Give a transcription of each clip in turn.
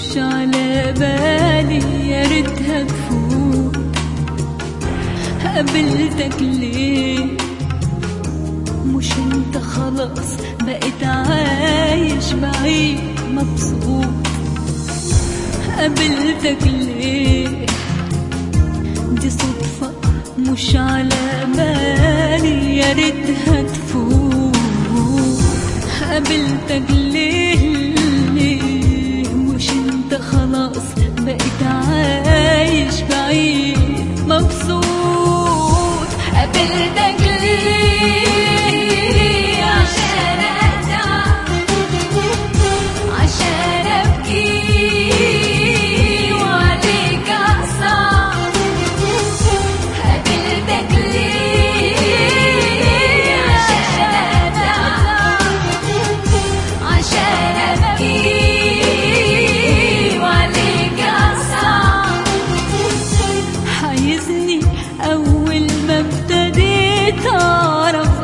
مش على بالي يا ريتها تفوت قابلتك ليه مش انت خلاص بقيت عايش بعيد مبسوط قابلتك ليه دي صدفة مش على بالي يا ريتها تفوت قابلتك ليه ليه مش انت خلاص بقيت عايش بعيد مبسوط قابلتك ليه عشان اتعب عشان ابكي وعليك اصعب قابلتك ليه عشان اتعب عشان ابكي وعليك اصعب عايزني اول ما ابتديت اعرف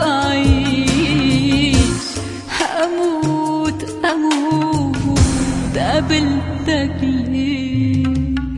اعيش اموت اموت قابلتك ليه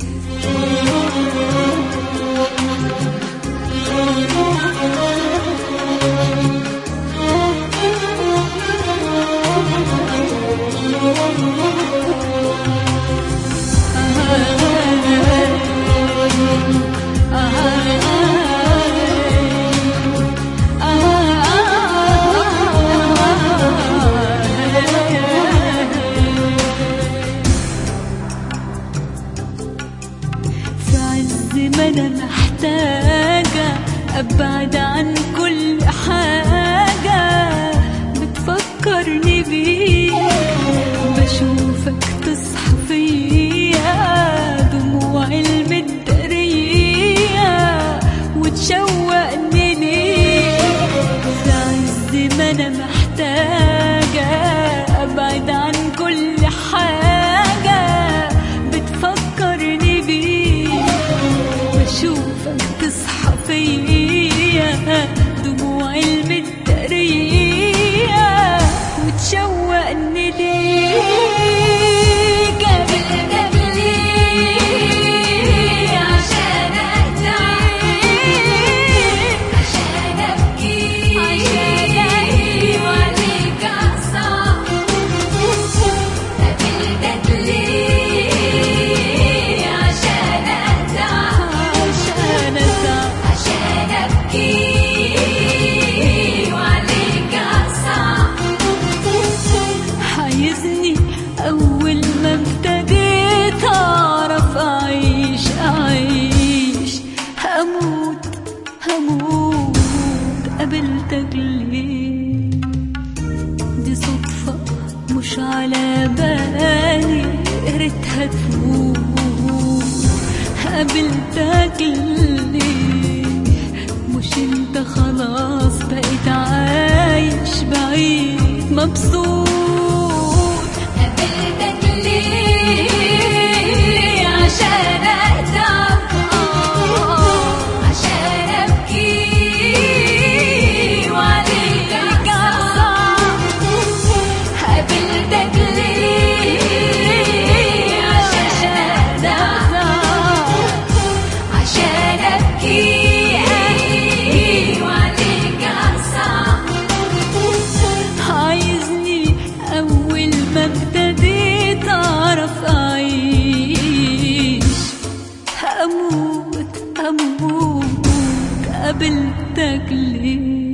في عز ما انا محتاجة ابعد عن كل حاجة بتفكرني بيك بشوفك تصحى فيا دموعي المدرية وتشوقني ليك في عز ما انا محتاجة ابعد عن كل حاجة بتفكرني بيك بشوفك تصحى فيا دموعي المدرية وتشوقني ليك قابلتك ليه عشان اتعب عشان ابكي عشان ابكي وعليك اصعب قابلتك ليه عشان اتعب عشان اتعب عشان ابكي وعليك اصعب عايزني اول ما ابتديت اعرف اعيش اعيش هموت هموت قابلتك ليه دي صدفة مش على بالي ريتها تفوت قابلتك ليه مش انت خلاص بقيت عايش بعيد مبسوط قابلتك ليه عشان اتعب عشان ابكي وعليك اصعب قابلتك ليه عشان اتعب عشان ابكي وعليك اصعب عايزني اول ما ابتديت اعرف اعيش هموت هموت قابلتك ليه